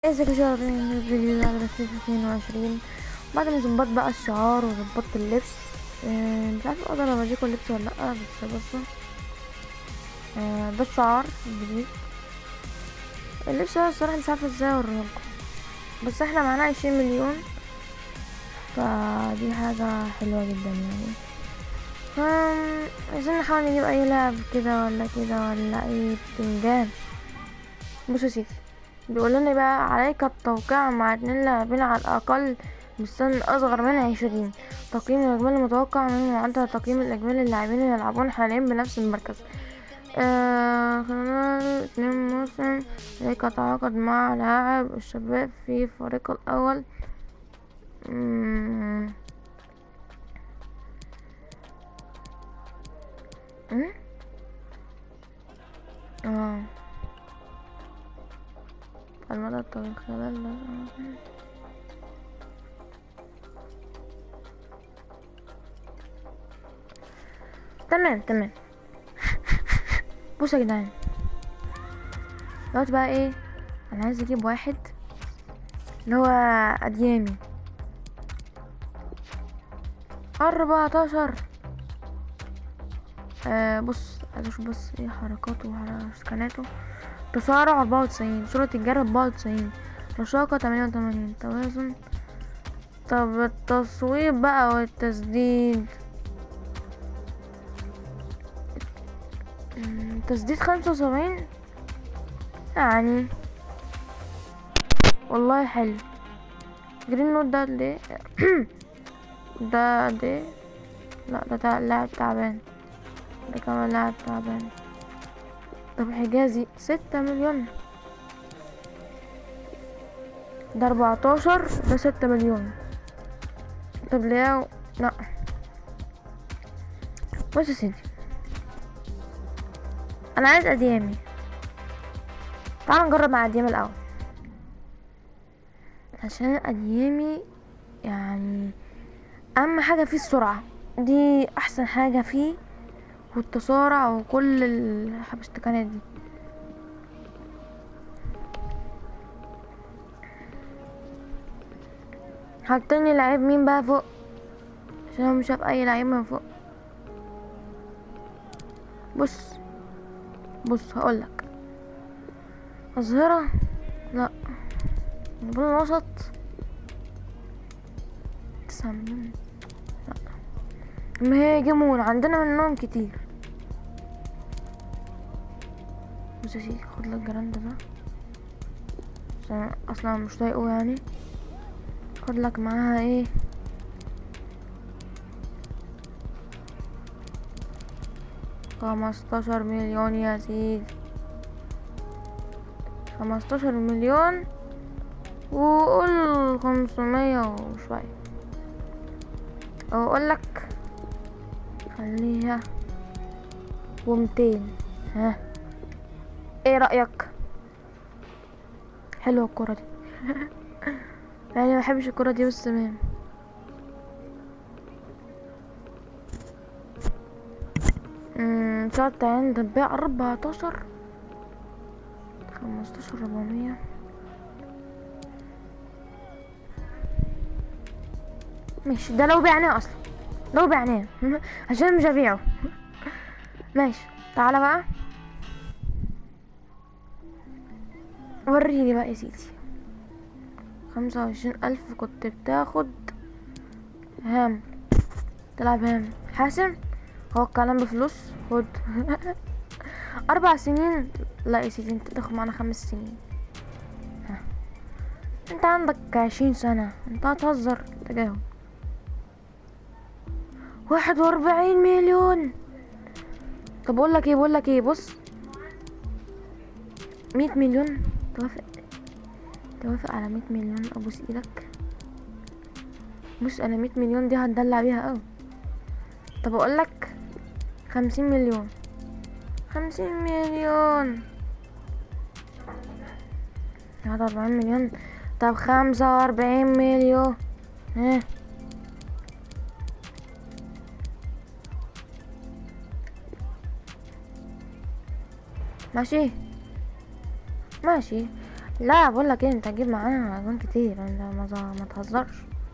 ازيك يا شباب من الفيديو ده على بسيط اتنين وعشرين بعد ما ظبطت بقى الشعار وظبطت اللبس آه، مش عارفه اقدر اوريكم اللبس ولا لا بس بصوا آه، ده الشعار الجديد اللبس ده الصراحه مش عارفه ازاي اوريهولكم بس احنا معانا عشرين مليون فدي حاجه حلوه جدا يعني ف عايزين نحاول نجيب اي لعب كده ولا كده ولا اي بتنجان بصوا يا سيدي بيقول لنا بقى عليك التوقيع مع اتنين لاعبين على الأقل بسن أصغر من عشرين تقييم الإجمالي المتوقع من معدل تقييم الإجمالي اللاعبين اللي يلعبون حاليا بنفس المركز آه خلال اتنين موسم عليك تعاقد مع لاعب الشباب في الفريق الأول مم. مم؟ اه المدى الطويل خلال تمام تمام بصوا يا جدعان دلوقتي بقى ايه انا عايز اجيب واحد اللي هو اديامي اربعتاشر آه بص عايز اشوف بس ايه حركاته وسكناته تسارع أربعة وتسعين سرعة الجري أربعة وتسعين رشاقة تمانية وتمانين توازن طب التصويب بقى والتسديد مم، تسديد خمسة وسبعين يعني والله حلو جرين نوت ده قد ايه ده قد ايه لا ده تع- لاعب تعبان ده كمان لاعب تعبان طب حجازي ستة مليون ده أربعتاشر ده ستة مليون طب ليه لا بص يا سيدي أنا عايز أديامي تعال نجرب مع أديامي الأول عشان أديامي يعني أهم حاجة فيه السرعة دي أحسن حاجة فيه والتسارع وكل الحبشتكنات دي حاطيني لعيب مين بقى فوق عشان هو مش شاف اي لعيب من فوق بص بص هقولك الظهيرة لا نقول الوسط تسعة مليون مهاجمون عندنا منهم كتير بص يا سيدي خد لك جراند ده عشان اصلا مش طايقه يعني خد لك معاها ايه خمستاشر مليون يا سيدي خمستاشر مليون وقول خمسمية وشوية او اقول لك خليها ومتين ها ايه رأيك حلوة الكرة دي يعني ما بحبش الكرة دي بس تمام امم شرط عند البيع اربعتاشر خمستاشر ربعمية ماشي ده لو بعناه اصلا لو بعناه عشان مش هبيعه ماشي تعالى بقى وريني بقى يا سيدي خمسة وعشرين ألف كنت بتاخد هام تلعب هام حاسم هو الكلام بفلوس خد أربع سنين لا يا سيدي انت تاخد معانا خمس سنين ها. انت عندك عشرين سنة انت هتهزر تجاهل واحد واربعين مليون طب بقول لك ايه بقول لك ايه بص مية مليون توافق توافق على مية مليون ابوس ايدك بص انا مية مليون دي هتدلع بيها اوي طب اقول لك خمسين مليون خمسين مليون هذا أربعين مليون طب خمسة وأربعين مليون ها ماشي ماشي لا بقول لك ايه انت هتجيب معانا اجوان كتير انت ما, ز- ما تهزرش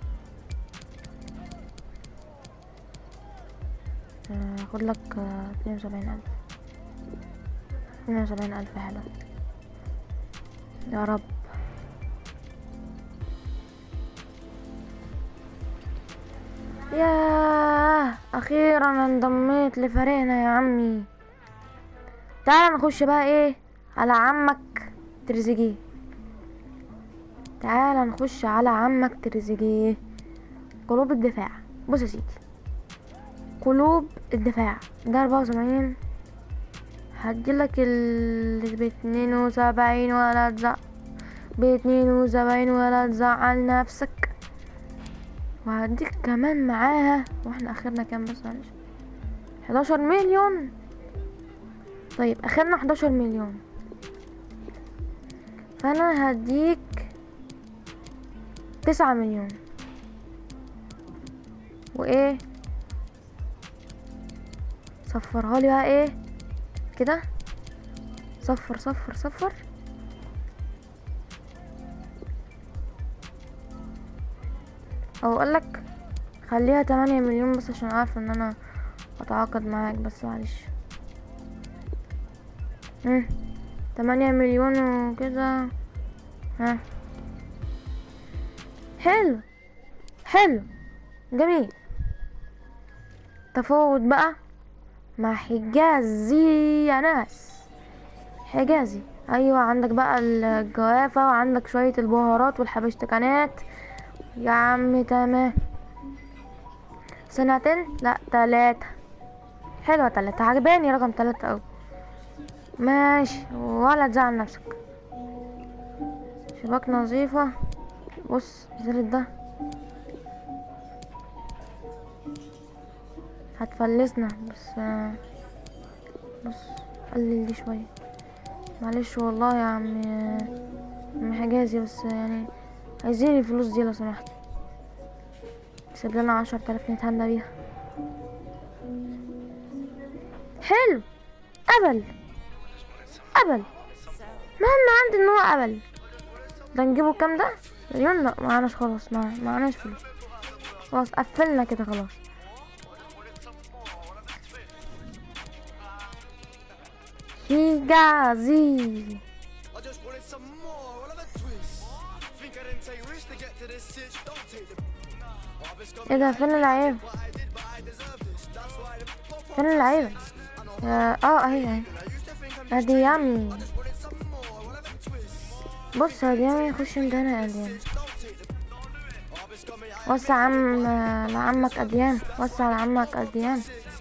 آه، خد لك اتنين وسبعين الف اتنين وسبعين الف حلو يا رب ياه اخيرا انضميت لفريقنا يا عمي تعال نخش بقى ايه على عمك تريزيجيه تعال نخش على عمك تريزيجيه قلوب الدفاع بص يا سيدي قلوب الدفاع ده أربعة وسبعين هديلك ال باتنين وسبعين ولا تزعل باتنين وسبعين ولا تزعل نفسك وهديك كمان معاها واحنا اخرنا كام بس معلش حداشر مليون طيب اخرنا حداشر مليون فانا هديك تسعة مليون وايه صفرها لي بقى ايه كده صفر صفر صفر او اقولك خليها تمانية مليون بس عشان عارفه ان انا اتعاقد معاك بس معلش مم. تمانية مليون وكده ها حلو حلو جميل تفاوض بقى مع حجازي يا ناس حجازي ايوه عندك بقى الجوافة وعندك شوية البهارات والحبشتكنات يا عم تمام سنتين لا تلاتة حلوة تلاتة عجباني رقم تلاتة اوي ماشي ولا تزعل نفسك شباك نظيفة بص الزلط ده هتفلسنا بس آه، بص قلل دي شوية معلش والله يا عم عم حجازي بس يعني عايزين الفلوس دي لو سمحت سيب لنا عشر تلاف نتهنى بيها حلو قبل قبل مهم عندي ان هو قبل ده نجيبه كام ده مليون لا معناش خلاص ما معناش فلوس خلاص قفلنا كده خلاص حجازي I just wanted some more, all of a twist. Think I didn't take risks to get to this sitch. Don't take the. I've been scumming ايه ده فين اللعيبة what I did, but I deserve this. That's why the pop فين اللعيبة يا- اه اهي اهي I used to think I'm ادي يامي just wanted some more, all of a twist. بص يا ديامي خش انت هنا يا اديان Don't take the. I've been scumming, I وسع عم لعمك اديان وسع لعمك اديان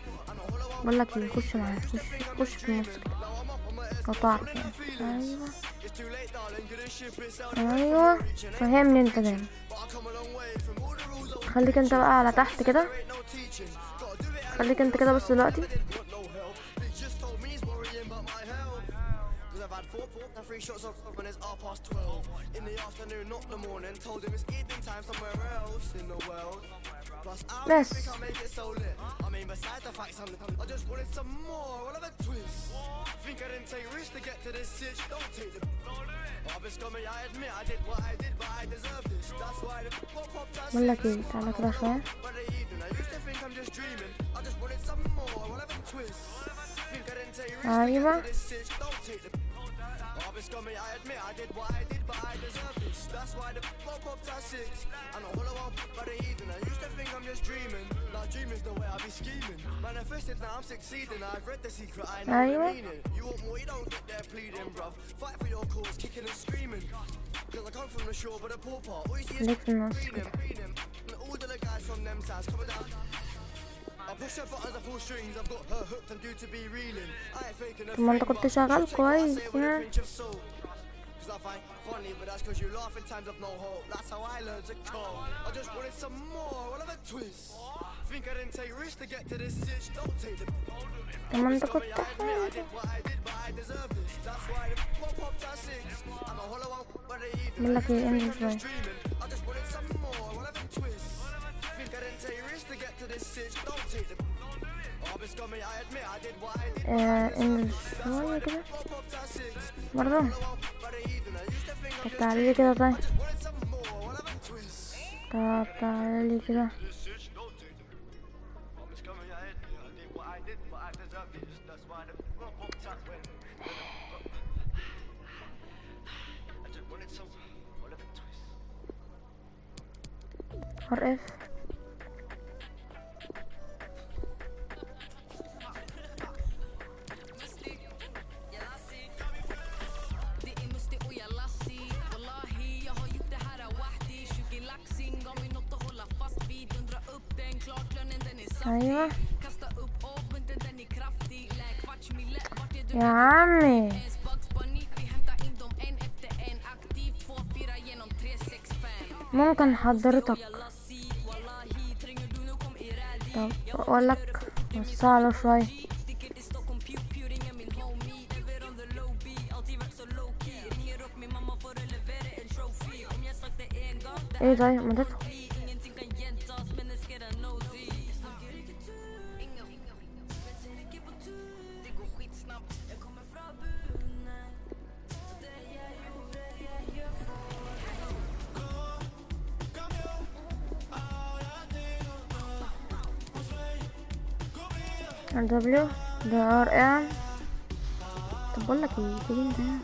بقول لك ايه خش معاه خش خش في النص كده لو تعرف يعني ايوه it's too late, darling. Couldn't ship it, sound ايوه فهمني انت دايما but I come a long way from all the rules. I خليك انت بقى على تحت كده ain't no teaching. Gotta do it, خليك انت كده بس دلوقتي want no help. They just told me he's worrying about my health. Cause I've had four, four and three shots of when it's half past twelve. In the afternoon, not the morning. Told him it's evening time somewhere else in the world. Plus, I don't Yes. think I make it so lit. I mean, besides the fact I'm, I just wanted some more. All of a twist. Think I didn't take risks to get to this sitch. Don't take the. I've been scummy, I admit I did what I did, but I deserve this. That's why the pop popped us. بقول لك ايه تعالى كده شويه But the evening, I used to think I'm just dreaming. I just wanted some more, whatever twist. Think I didn't take risks to ايوه get to this sitch. Don't take the. I've been scummy, I admit I did what I did, but I deserve this. That's why the pop popped at six. And all I want by the evening, I used to think I'm just dreaming. Now dreaming's the way I be scheming. Manifested, now I'm succeeding. I've read the secret, I know ايوه the meaning. You want more, you don't get there pleading, bruv. Fight for your cause, kicking and screaming. Cause I come from the shore, but the poor part. All you see is خليك في النص Beating, كده beating. And all of the guys from them sides coming down. I push the buttons, I pull strings. I've got her hooked, I'm due to be reeling. I ain't faking a طب ما انت thing, كنت but شغال just take what I كويس say with a يعني pinch of salt. Cause I find funny, but that's cause you laugh in times of no hope. That's how I learned to cope. I just wanted some more, all of a twist. Think I didn't take risks to get to this sitch. Don't take the. طب ما انت كنت I admit I did what I did, but I deserve this. That's why the pop popped at six. I'm a hollow out by the evening. بقول لك ايه انزل شويه dreaming. I just wanted some more, whatever twist. Think I didn't take risks to get to this sitch. Don't take the. I've been scummy, I admit I did what I did. آه انزل شويه كده Pop popped at six. برضه By the evening, I used طب تعالي كده طيب طب تعالي كده It's coming your head. I did what I did, but I deserved it. That's why the rope popped out when. I just wanted some Oliver Twist. ار اف Det är mustigt och jag lassi Wallahi, jag har gjort det här wahdi 20 laxing, gav mig något att hålla fast vid Dundra upp den, klart lönen den är satt ايوه Kasta upp bunten den är kraftig Lä kvarts mille, vart är du? يا عمي Ens Bugs Bunny, vi hämtar in dem en efter en Aktiv 2-4 genom 3-6-5 ممكن حضرتك Jag lassi, wallahi Tränger du nu kom i rädi طب اقول لك وسع له شويه Sticker till Stockholm, pew pew Ringer min homie, ever on the low beat Alltid varit så low key Ringer upp min mamma för att leverera en trophy Om jag sagt det en gång, det ايه طيب ما تدخل blir ingenting kan gentas Men den ska den nosy Snackar inte tur Inga, inga, men ser inte på tur Det går skitsnabbt Jag kommer från bunen Det jag gjorde, jag gör ار دبليو ده ار ام طب بقول لك ايه تيجي انت هنا؟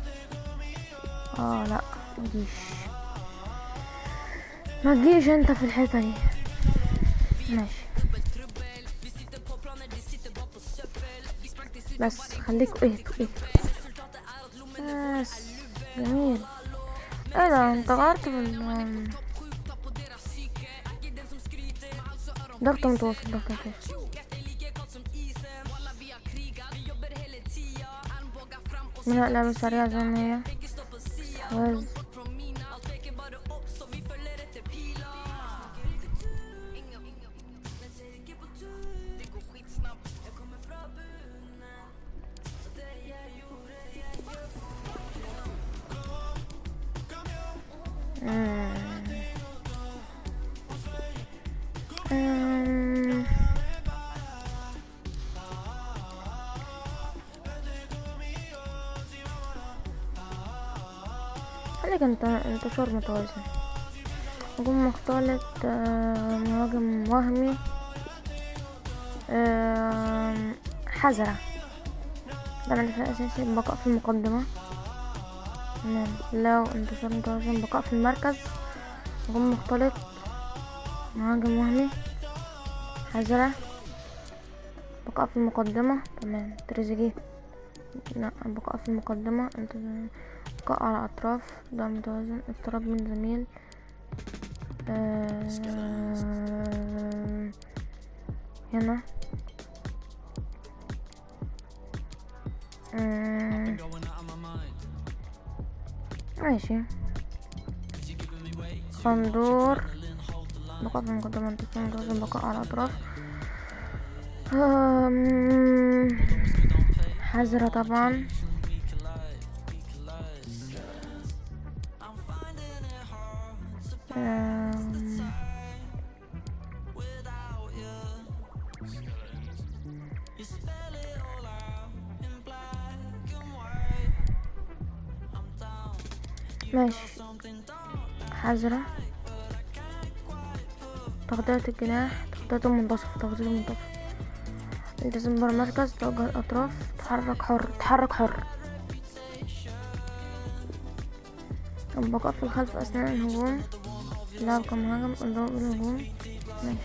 اه لا ما تجيش ما تجيش انت في الحته دي ماشي بس خليك اهدوا اهدوا بس جميل ايه ده انت غيرت في ال ضغط متوسط ضغط متوسط من الألعاب السريعة زي ما هي استحواذ مم. أم. خليك انت انتشار متوازن هجوم مختلط آه، مهاجم وهمي آم، حذرة ده الهدف الأساسي البقاء في المقدمة تمام لو انتشار متوازن بقاء في المركز هجوم مختلط مهاجم وهمي حذرة بقاء في المقدمة تمام تريزيجيه لا بقاء في المقدمة انت بقاء على أطراف ده متوازن اضطراب من زميل آه، هنا آه، ماشي خندور بقاء في المقدمة انتصار متوازن بقاء على الأطراف آم، حذرة طبعا آم، ماشي حذرة تغطية الجناح تغطية المنتصف تغطية المنتصف التزم بالمركز توجه الأطراف تحرك حر تحرك حر البقاء في الخلف أثناء الهجوم لاعب كمهاجم انضم إلى الهجوم ماشي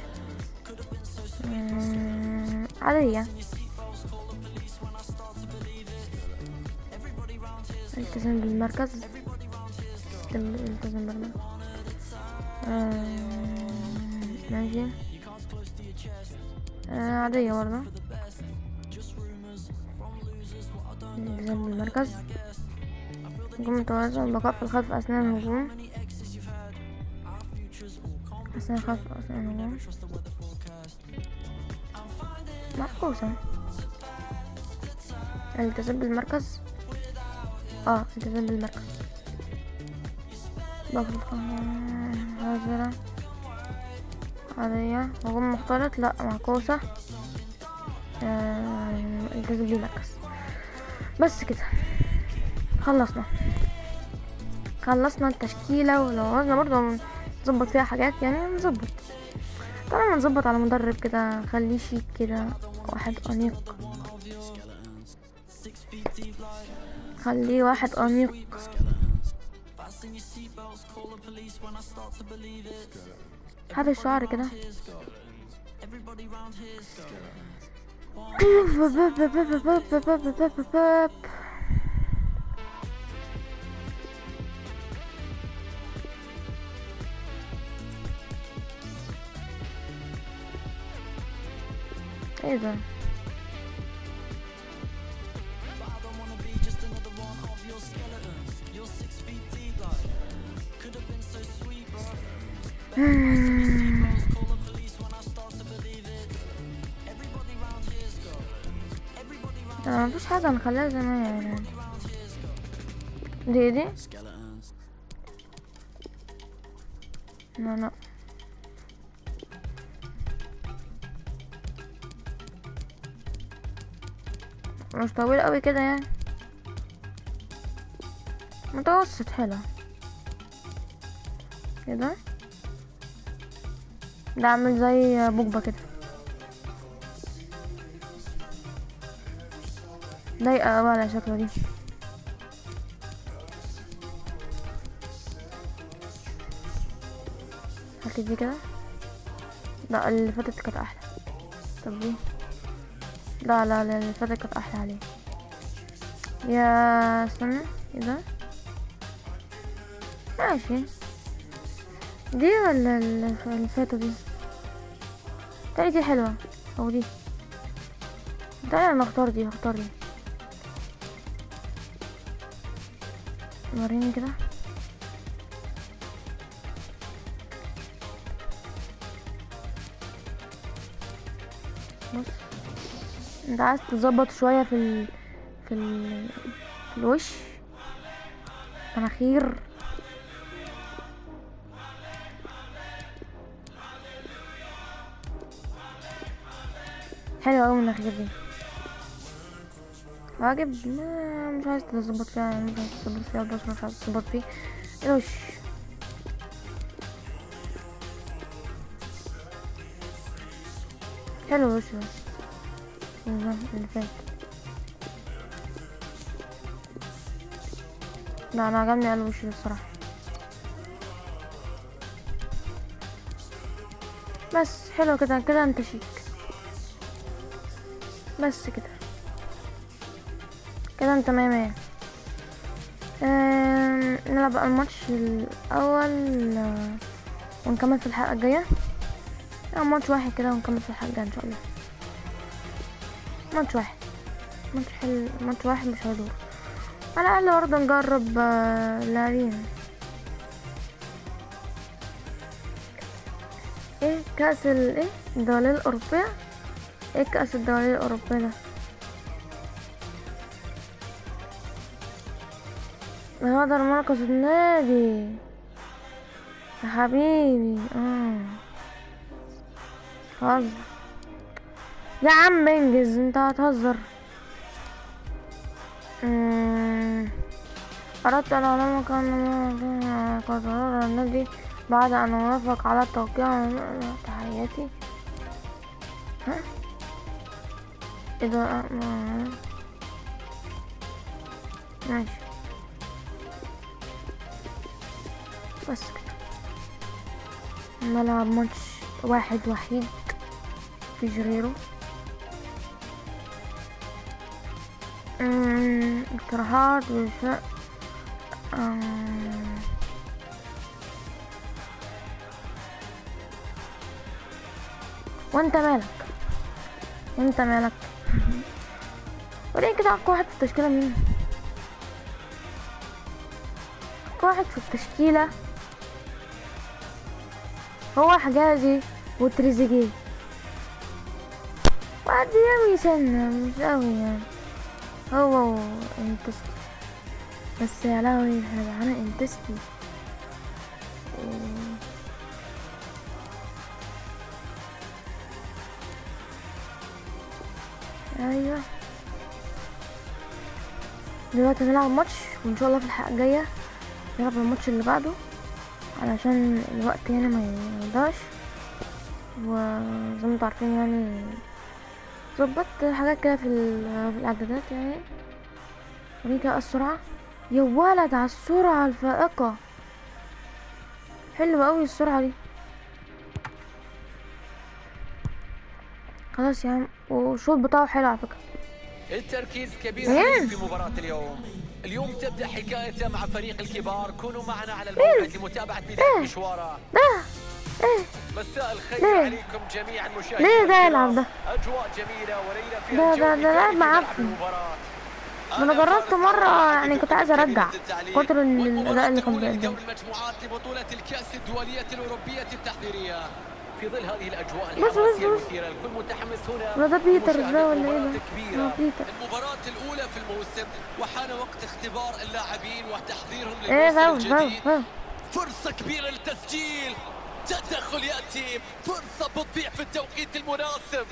مم، عادية التزم بالمركز التزم التزم بالمركز آم، ماشي آه، عادية برضه التزام بالمركز هجوم متوازن البقاء في الخلف أثناء الهجوم أثناء الخلف أثناء الهجوم معكوسة التزام بالمركز اه التزام بالمركز بخل هزرة عادية هجوم مختلط لا معكوسة آه، التزام بالمركز بس كده خلصنا خلصنا التشكيلة ولو عاوزنا برضه نظبط فيها حاجات يعني نظبط طبعا نظبط على مدرب كده خليه شيك كده واحد أنيق خليه واحد أنيق هذا الشعر كده ايه ده لا مفيش حاجة نخليها زي ما هي يعني دي دي لا لا مش طويل قوي كده يعني متوسط حلو كده ده عامل زي بوجبا كده ضايقة اوي على شكله دي هات دي كده لا اللي فاتت كانت احلى طب دي لا لا لا اللي فاتت كانت احلى عليه يا استنى ايه ده ماشي دي ولا ال- اللي فاتوا دي تاني دي حلوة او دي تاني انا اختار دي اختار دي وريني كده بص انت عايز تظبط شوية في ال... في ال... في الوش مناخير حلوة اوي المناخير دي واجب لا مش عايز تظبط فيها يعني مش عايز تظبط فيها البشرة مش عايز تظبط فيه الوش حلو الوش ده النظام اللي فات لا انا عجبني قلب الوش ده الصراحة بس حلو كده كده انت شيك بس كده كده انت مية مية آم، نلعب بقى الماتش الأول آه، ونكمل في الحلقة الجاية يعني ماتش واحد كده ونكمل في الحلقة الجاية إن شاء الله ماتش واحد ماتش حلو ماتش واحد مش هيدور على الأقل برضه نجرب آه، لاعبين ايه كأس ال ايه الدولية الأوروبية ايه كأس الدولية الأوروبية ده هذا المركز النادي يا حبيبي اه هزر يا عم انجز انت هتهزر مم. أردت أن أعلمك أن قد قرر النادي بعد أن وافق على التوقيع تحياتي ها إذا ما- ماشي بس كده نلعب ماتش واحد وحيد مفيش غيره أمم، اقتراحات وشاء أمم، وانت مالك وانت مالك وريني كده اقوى واحد في التشكيلة مين اقوى واحد في التشكيلة هو حجازي وتريزيجيه وقد يوي سنة مش قوي يعني هو انتستي بس يا لهوي احنا انا انتستي ايوه دلوقتي هنلعب ماتش وان شاء الله في الحلقة الجاية نلعب الماتش اللي بعده علشان الوقت يعني ما يضيعش وزي ما انتوا عارفين يعني ظبطت حاجات كده في ال- في الاعدادات يعني ودي كده السرعة يا ولد على السرعة الفائقة حلوة اوي السرعة دي خلاص يا عم والشوط بتاعه حلو على فكرة التركيز كبير إيه؟ عليك في مباراة اليوم اليوم تبدأ حكايته مع فريق الكبار كونوا معنا على الموعد لمتابعة بداية مشواره ده ايه مساء الخير ليه؟ عليكم جميعا مشاهدينا ليه ده الكرام. يلعب ده؟ أجواء جميلة وليلة فيها ده- الجو ده- ده مثالي لعب في مع ملعب عبد. المباراة ما انا جربت مرة يعني كنت عايز ارجع كتر ال- الاداء اللي كان والمباراة الأولى بيقدمه لدور المجموعات لبطولة الكأس الدولية الأوروبية التحضيرية في ظل هذه الأجواء بص- الحماسية بص- بص. المثيرة الكل متحمس هنا ولا ده بيتر لمشاهدة ده ولا ايه مباراة ده؟ كبيرة اه بيتر المباراة الأولى في الموسم وحان وقت اختبار اللاعبين وتحضيرهم ايه للموسم ده ده الجديد ده فرصة كبيرة للتسجيل تدخل يأتي فرصة بتضيع في التوقيت المناسب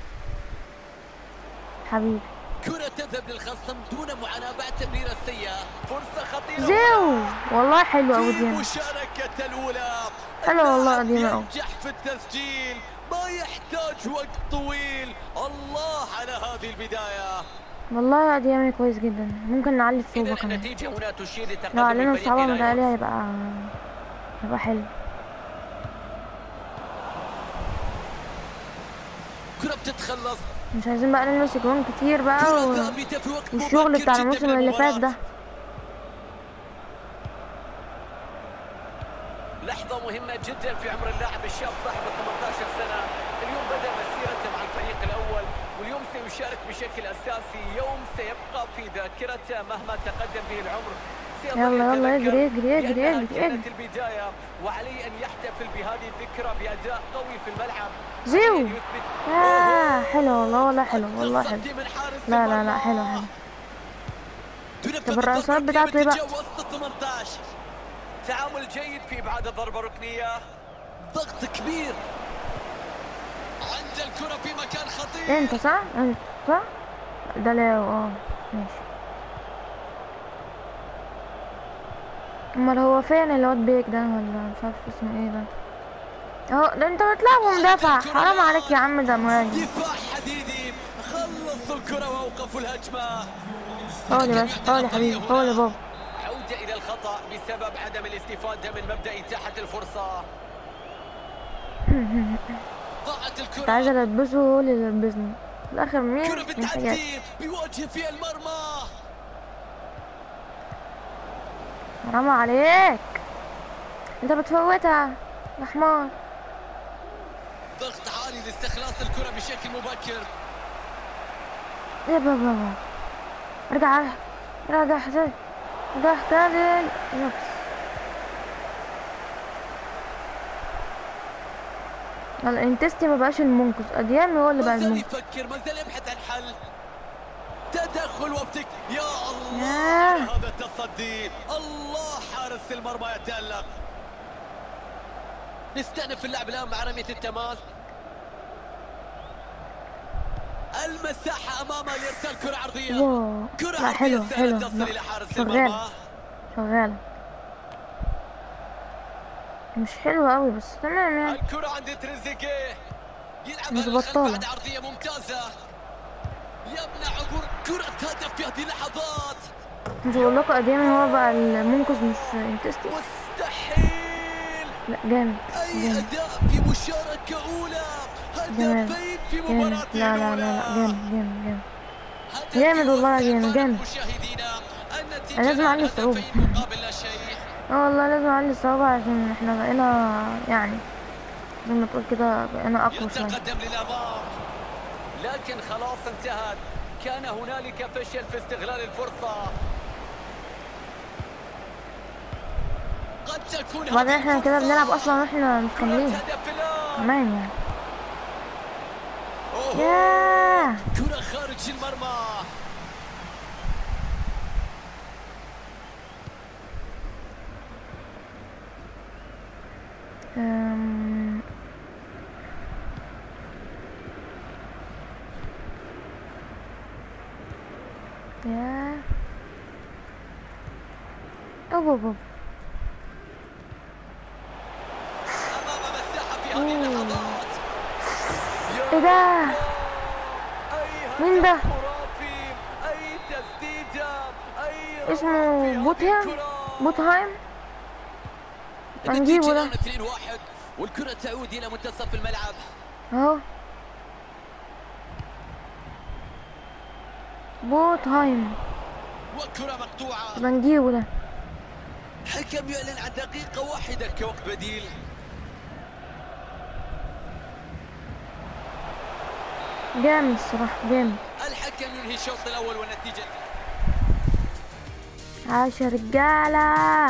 حبيبي كرة تذهب للخصم دون معاناة بعد تمريرة سيئة فرصة خطيرة زيو والله حلو اوي في دي مشاركة الأولى حلو والله اللاعب قديمة أوي. ينجح في التسجيل ما يحتاج وقت طويل الله على هذه البداية والله دي يعني كويس جدا ممكن نعلي الصوبة إذا كمان النتيجة هنا تشير لتقدم لو علينا الفريق الصعوبة إلى متهيألي يوم. هيبقى هيبقى حلو كرة بتتخلص مش عايزين بقى نلمس جوان كتير بقى كرة و... ثابتة في وقت والشغل مبكر بتاع جداً الموسم من اللي فات المباراة. ده لحظة مهمة جدا في عمر اللاعب الشاب صاحب ال 18 سنة، اليوم بدأ مسيرته مع الفريق الأول، واليوم سيشارك بشكل أساسي، يوم سيبقى في ذاكرته مهما تقدم به العمر. سيظل يلا يلا يتذكر اجري اجري اجري بأنها اجري كانت اجري البداية وعليه أن يحتفل بهذه الذكرى بأداء قوي في الملعب. زيو. عليه أن يثبت- آه حلو والله والله حلو والله حلو التصدي من حارس لا لا لا المرمى. حلو حلو تنفذ طب الرأسات الضربة بتاعته ايه بقى؟ باتجاه وسط ال 18 تعامل جيد في ابعاد الضربه الركنيه ضغط كبير عند الكره في مكان خطير انت صح انت صح ده ليو اه ماشي امال هو فين الواد بيك ده ولا مش عارف اسمه ايه ده اهو ده انت بتلعبه مدافع حرام عليك يا عم ده مهاجم دفاع حديدي خلصوا الكره واوقفوا الهجمه فاول يا باشا فاول يا حبيبي فاول يا بابا عوده الى الخطا بسبب عدم الاستفاده من مبدا اتاحه الفرصه ضاعت كنت الكره عايزه البسه هو اللي يلبسني في الاخر مين كره انت جاي بالتعدي بيواجه فيها المرمى حرام عليك انت بتفوتها يا حمار ضغط عالي لاستخلاص الكره بشكل مبكر يا بابا ارجع ارجع حسين ارجع حسين يس يلا انتستي ما بقاش المنقذ اديامي هو اللي بقى ما زال المنقذ يفكر ما زال يبحث عن حل تدخل وابتك يا الله ياه. على هذا التصدي الله حارس المرمى يتألق نستأنف اللعب الآن مع رمية التماس المساحة أمامه لإرسال كرة عرضية واو كرة لا عرضية حلو سهلة حلو تصل لا، إلى حارس شغال المرمى شغالة مش حلوة قوي بس تمام يعني الكرة عند تريزيجيه يلعب مش على الخلف بطالة. بعد عرضية ممتازة يمنع عبور كرة هدف في هذه اللحظات مش بقول لكم اديامي هو بقى المنقذ مش انتستي مستحيل لا جامد اي جامد اداء في مشاركه اولى جامد هدفين في جامد مباراه لا لا لا لا جامد جامد جامد جامد والله جامد جامد أنا لازم أعلي الصعوبة. مقابل لا شيء اه والله لازم اعلي الصعوبة عشان احنا بقينا يعني زي ما تقول كده بقينا اقوى شوية يتقدم للامام لكن خلاص انتهت كان هنالك فشل في استغلال الفرصه قد تكون وبعدين هذه احنا كده الفرصة. بنلعب اصلا واحنا كرة مكملين هدف الان كمان يعني أوه. ياه كرة خارج المرمى أم... ياه اوب اوب اوب ايه ده أي مين ده؟ هدف خرافي أي تسديدة أي اسمه روعة في هذه بوتهام الكرة. بوتهايم هنجيبه النتيجة ده الآن 2 1 والكرة تعود إلى منتصف الملعب اهو بوتهايم وكرة مقطوعة يبقى نجيبه ده حكم يعلن عن دقيقة واحدة كوقت بديل جامد الصراحة جامد الحكم ينهي الشوط الأول والنتيجة عاش يا رجالة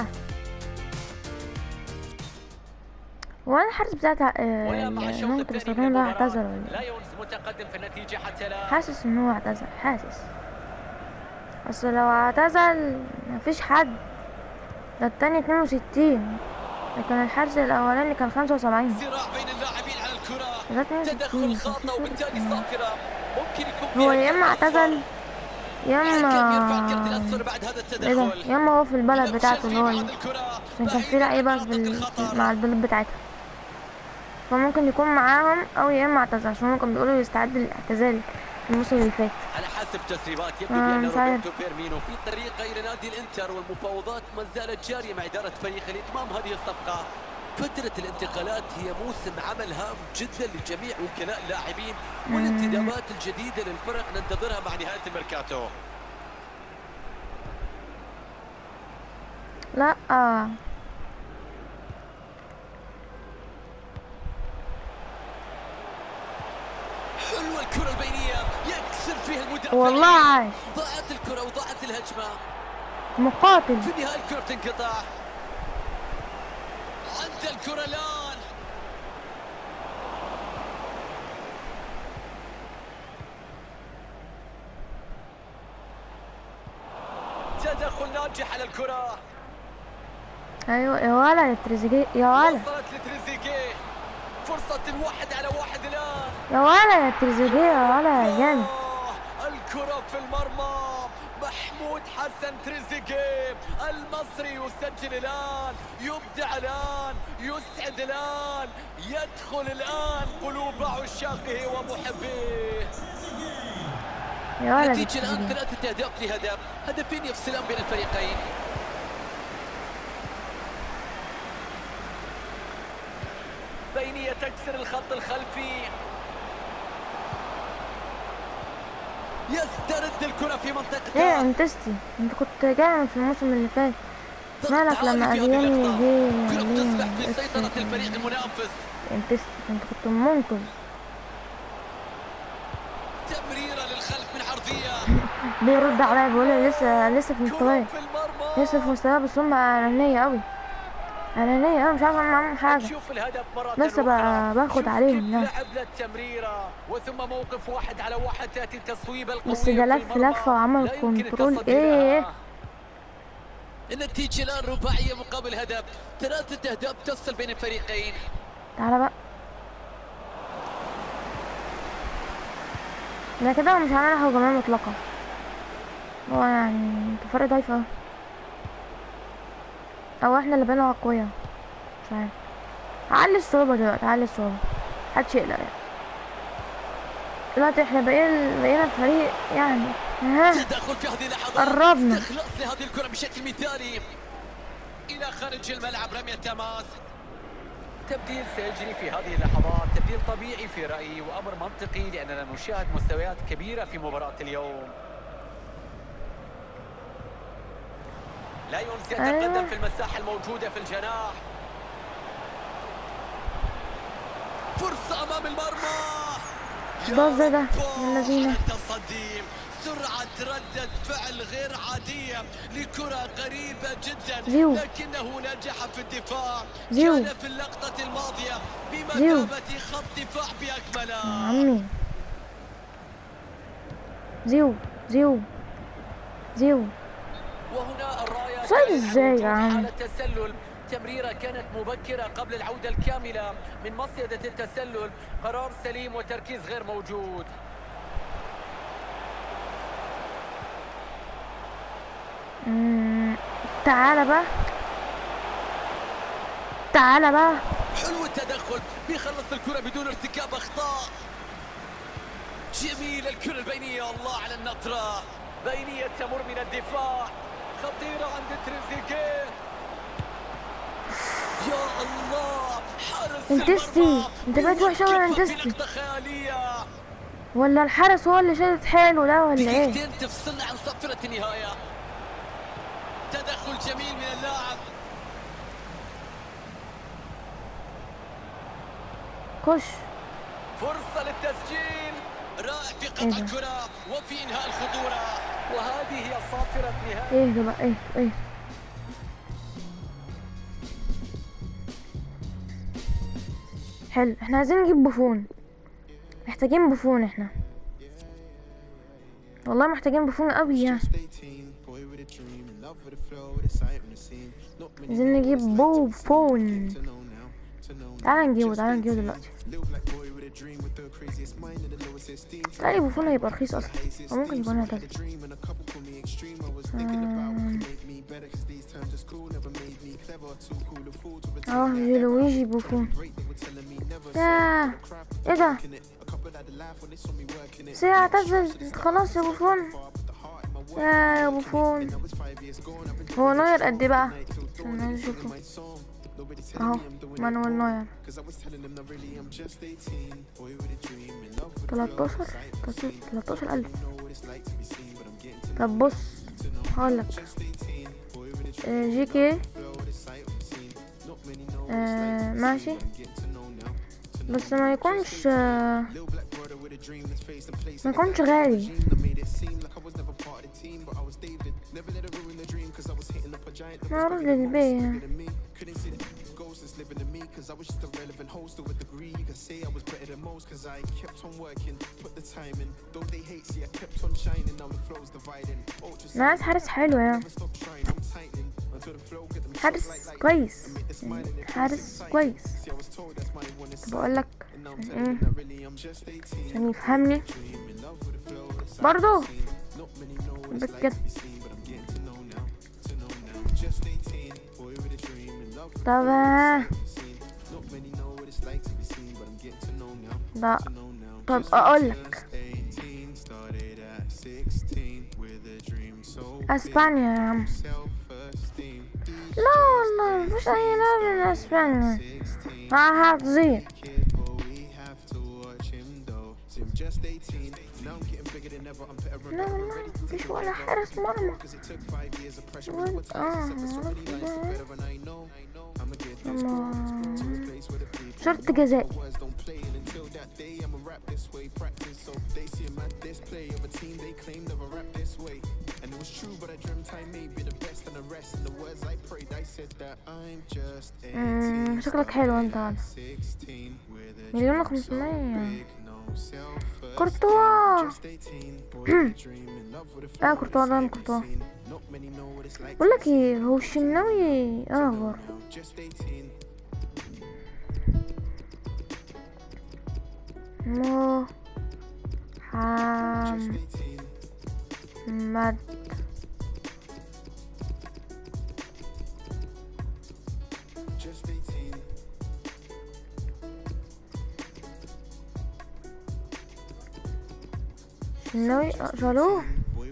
هو انا الحارس بتاعت ولا مع الشوط ممكن الثاني استخدمه من ده المباراة اعتذر ولا إيه؟ لا يونس متقدم في النتيجة حتى لا حاسس ان هو اعتزل حاسس اصل لو اعتزل مفيش حد ده التاني اتنين وستين لكن الحارس الاولاني كان خمسة وسبعين صراع بين اللاعبين على الكرة ده اتنين تدخل وستين خاطئ وبالتالي صافرة ممكن يكون هو فيها يا اما كارت أصفر. اعتزل يا الحكم يرفع الكرت اما الأصفر بعد هذا ايه ده التدخل يا اما هو في البلد يفشل بتاعته في اللي هو بعض ال- الكرة عشان كان في بعيداً عن لعيبة منطقة في ال- الخطر. مع البلد بتاعتها فممكن يكون معاهم او يا اما اعتزل عشان هم كانوا بيقولوا يستعد للاعتزال في الموسم اللي فات على حسب تسريبات يبدو آه، بأن مش عارف. روبرتو فيرمينو في الطريق إلى نادي الإنتر والمفاوضات ما زالت جارية مع إدارة فريق لإتمام هذه الصفقة فترة الانتقالات هي موسم عمل هام جدا لجميع وكلاء اللاعبين والانتدابات الجديدة للفرق ننتظرها مع نهاية الميركاتو لا حلوة الكرة البينية يكسر فيها المدافع والله عاش ضاعت الكرة وضاعت الهجمة مقاتل في النهاية الكرة تنقطع عند الكرة الآن تدخل ناجح على الكرة ايوه يا ولا يا تريزيجيه يا ولا وصلت لتريزيجيه فرصة الواحد على واحد الآن يا ولا يا تريزيجيه يا ولا يا جامد آه، الكرة في المرمى محمود حسن تريزيجيه المصري يسجل الآن يبدع الآن يسعد الآن يدخل الآن قلوب عشاقه ومحبيه يا ولا نتيجة الآن تريزيجيه ثلاثة أهداف لهدف هدفين يفصلان بين الفريقين بينية تكسر الخط الخلفي يسترد الكرة في ايه منطقته انتستي انت كنت جامد في الموسم اللي فات ضغط مالك عالي لما في هذه ادياني اللقطة. جه كرة تصبح عليه في سيطرة إكس- الفريق المنافس انتستي انت كنت منقذ تمريرة للخلف من عرضية بيرد عليا بيقول لي لسه لسه في مستواي كرة في المرمى لسه في مستواي بس هم انانية قوي انانية قوي مش عارفة اعمل معاهم حاجة نشوف الهدف مرة لسه بقى أخرى. باخد شوف عليهم كيف يعني. لعب للتمريرة وثم موقف واحد على واحد تأتي التصويبة القوية بس ده في لف المرمى. لفة وعمل لا يمكن كنترول التصدي ايه لها. النتيجة الآن رباعية مقابل هدف ثلاثة أهداف تفصل بين الفريقين تعالى بقى ده كده مش هنعمل هجومية مطلقة هو يعني انت فرق ضعيف اوي او احنا اللي بقينا اقوياء مش عارف هعلي الصعوبة دلوقتي هعلي الصعوبة محدش يقلق يعني دلوقتي احنا بقينا بقينا فريق يعني ها تدخل في هذه اللحظات قربنا. استخلاص لهذه الكرة بشكل مثالي إلى خارج الملعب رمية تماس تبديل سيجري في هذه اللحظات تبديل طبيعي في رأيي وأمر منطقي لأننا نشاهد مستويات كبيرة في مباراة اليوم لا يونس يتقدم أيوة. في المساحة الموجودة في الجناح فرصة أمام المرمى باظ ده ده يا من الذين على التصدي سرعة ردة فعل غير عادية لكرة قريبة جدا زيو. لكنه نجح في الدفاع زيو. كان في اللقطة الماضية زيو. بمثابة خط دفاع بأكمله عمي زيو زيو زيو وهنا الراية صيد تعلن عن إزاي وجود يا عم؟ حالة تسلل تمريرة كانت مبكرة قبل العودة الكاملة من مصيدة التسلل قرار سليم وتركيز غير موجود مم، تعالى بقى تعالى بقى حلو التدخل بيخلص الكرة بدون ارتكاب أخطاء جميل الكرة البينية الله على النطرة بينية تمر من الدفاع خطيرة عند تريزيجيه يا الله حارس انتستي. المرمى انت بقيت وحشة أوي يا كيف انتستي. لقطة خيالية ولا الحارس هو اللي شادد حيله ده ولا ايه دقيقتين تفصلنا عن صفرة النهاية تدخل جميل من اللاعب خش فرصة للتسجيل رائع في إيه قطع ده؟ الكرة وفي إنهاء الخطورة وهذه هي صافرة نهاية ايه ده بقى ايه ايه حلو احنا عايزين نجيب بوفون محتاجين بوفون احنا والله محتاجين بوفون قوي يعني عايزين نجيب بوفون تعال نجيبه تعال نجيبه دلوقتي تعالي بوفون هيبقى رخيص اصلا او ممكن يكون هتلج اه دي لويجي بوفون ياه ايه ده سي اعتزل خلاص يا بوفون يا يا بوفون هو نوير قد ايه بقى عشان عايز اشوفه اهو مانويل نوير 13 13 الف طب بص هقولك آه، جي كي آه، ماشي بس ما يكونش آه، ما يكونش غالي معروض للبيع انا عايز حارس حلو يعني حارس كويس يعني حارس كويس طب اقول لك ايه عشان يفهمني برضو بكده طب آه. لا طب اقول لك اسبانيا يا عم لا والله مفيش اي لعبة من اسبانيا ها هتضيع لا والله مفيش ولا حارس مرمى وانت- اه أما- شرط جزائي مم، شكلك حلو انت هذا مليون وخمسمية كورتوا اه كورتوا ده كورتوا بقول لك ايه هو الشناوي اخبر مو محمد شناوي آه، شالوه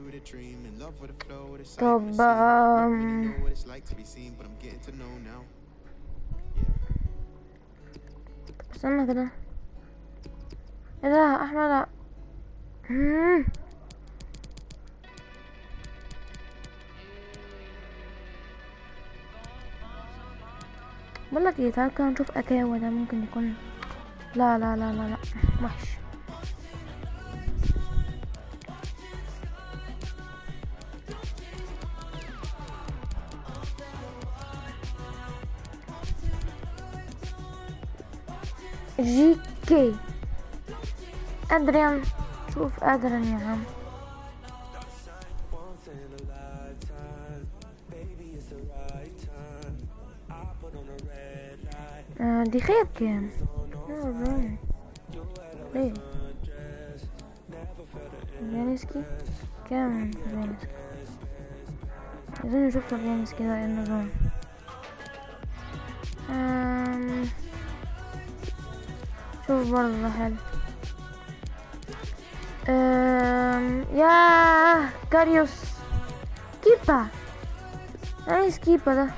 طب آم، استنى كده ايه ده احمد مم. بقول لك ايه تعال كده نشوف اكاوا ده ممكن يكون لا لا لا لا لا وحش جي كي ادريان شوف ادريان يا عم آه دي خير كام أربعين. ليه فيانسكي كام فيانسكي عايزين نشوف فيانسكي ده ايه النظام آم، شوف برضه ده حلو أم... ياه كاريوس كيبا عايز كيبا ده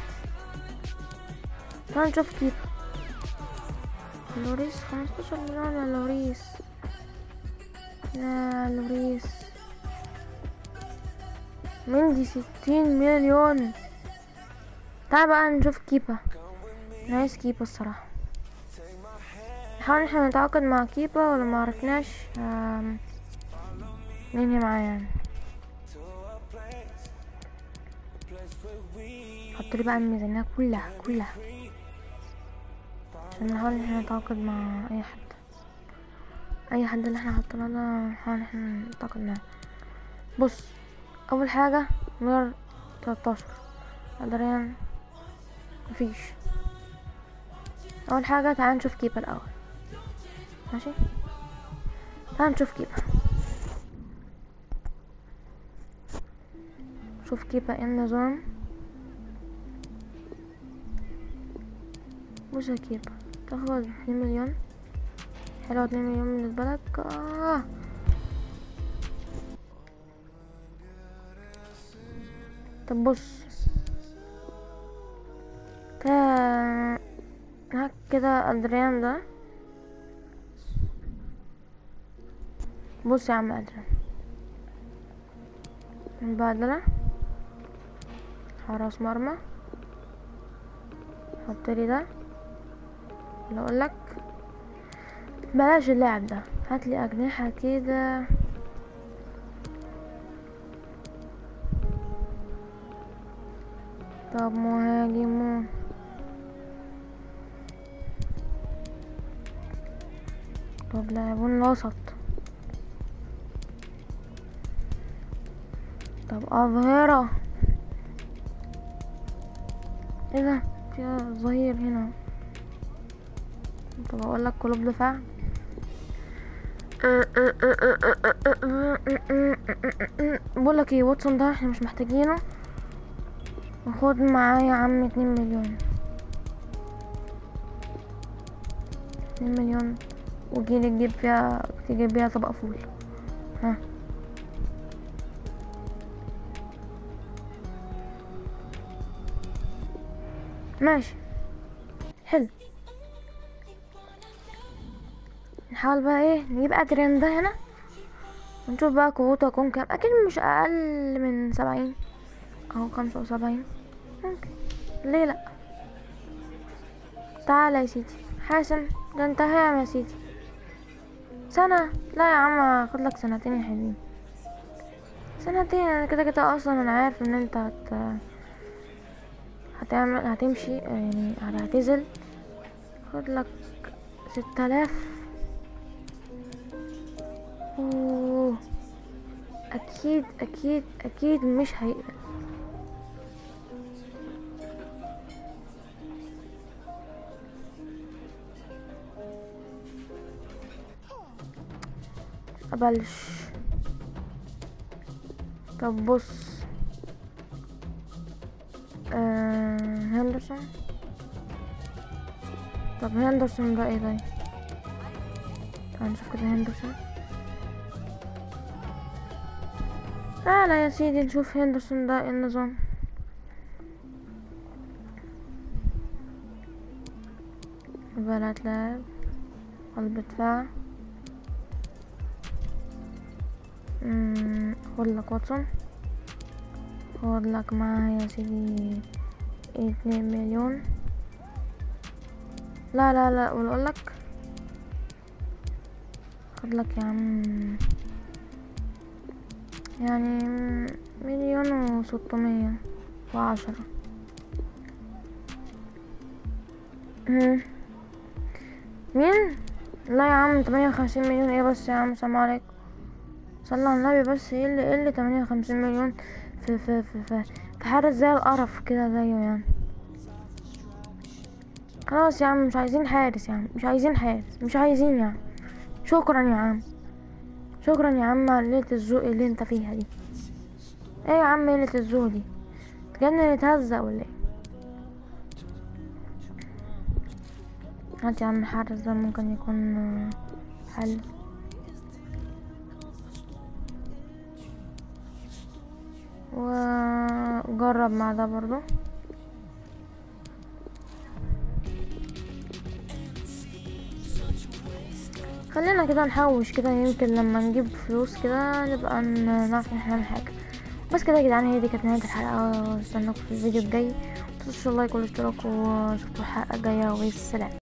تعال نشوف كيبا لوريس خمستاشر مليون يا لوريس يا لوريس مندي ستين مليون تعال بقى نشوف كيبا أنا عايز كيبا الصراحة نحاول احنا نتعاقد مع كيبا ولا ما عرفناش آم، مين هي معايا يعني حط لي بقى الميزانية كلها كلها عشان نحاول ان احنا نتعاقد مع اي حد اي حد اللي احنا حطيناه ده نحاول ان احنا نتعاقد معاه بص اول حاجة نور 13 ادريان مفيش اول حاجة تعال نشوف كيبا الاول ماشي تعال نشوف كيبا شوف كيبا ايه النظام بص يا كيبا تاخد اتنين مليون حلو اتنين مليون بالنسبة لك آه. طب بص تا هاك كده ادريان ده بص يا عم ادريان مبادلة حراس مرمى حطلي ده اللي اقولك بلاش اللاعب ده هاتلي اجنحة كده طب مهاجمون طب لاعبون وسط طب أظهرة ايه ده في ظهير هنا طب اقول لك قلوب دفاع بقول لك ايه واتسون ده احنا مش محتاجينه وخد معاه يا عم اتنين مليون اتنين مليون وجيلي تجيب فيها تجيب بيها طبق فول ها ماشي حلو نحاول بقى ايه نجيب ادريان ده هنا ونشوف بقى قوته هتكون كام اكيد مش اقل من سبعين او خمسة وسبعين ممكن ليه لا تعالى يا سيدي حاسم ده انت هام يا سيدي سنة لا يا عم خد لك سنتين يا حلوين سنتين انا كده كده اصلا انا عارف ان انت هت هتعمل هتمشي يعني هتعتزل خد لك ستة آلاف أوه. اكيد اكيد اكيد مش هيقبل قبلش طب بص آه هندرسون طب هندرسون ده ايه ده تعال نشوف كده هندرسون تعالى يا سيدي نشوف هندرسون ده ايه النظام مباراة لاعب قلب دفاع مم، خد لك واتسون خد لك معاه يا سيدي اتنين مليون لا لا لا ولا لك خد لك يا عم يعني مليون وستمية وعشرة مم. مين لا يا عم تمانية وخمسين مليون ايه بس يا عم سلام عليكم صلى على النبي بس ايه اللي ايه اللي تمانية وخمسين مليون في في في في, في حارس زي القرف كده زيه يعني خلاص يا عم مش عايزين حارس يا عم مش عايزين حارس مش عايزين يا عم شكرا يا عم شكرا يا عم على ليلة الذوق اللي انت فيها دي ايه يا عم ليلة الذوق دي تجنن نتهزق ولا ايه هات يا عم الحارس ده ممكن يكون آه، حل وجرب مع ده برضو خلينا كده نحوش كده يمكن لما نجيب فلوس كده نبقى ن- نعرف ان احنا نعمل حاجة بس كده يا جدعان هي دي كانت نهاية الحلقة واستناكم في الفيديو الجاي متنسوش اللايك والاشتراك واشوفكم الحلقة الجاية والسلام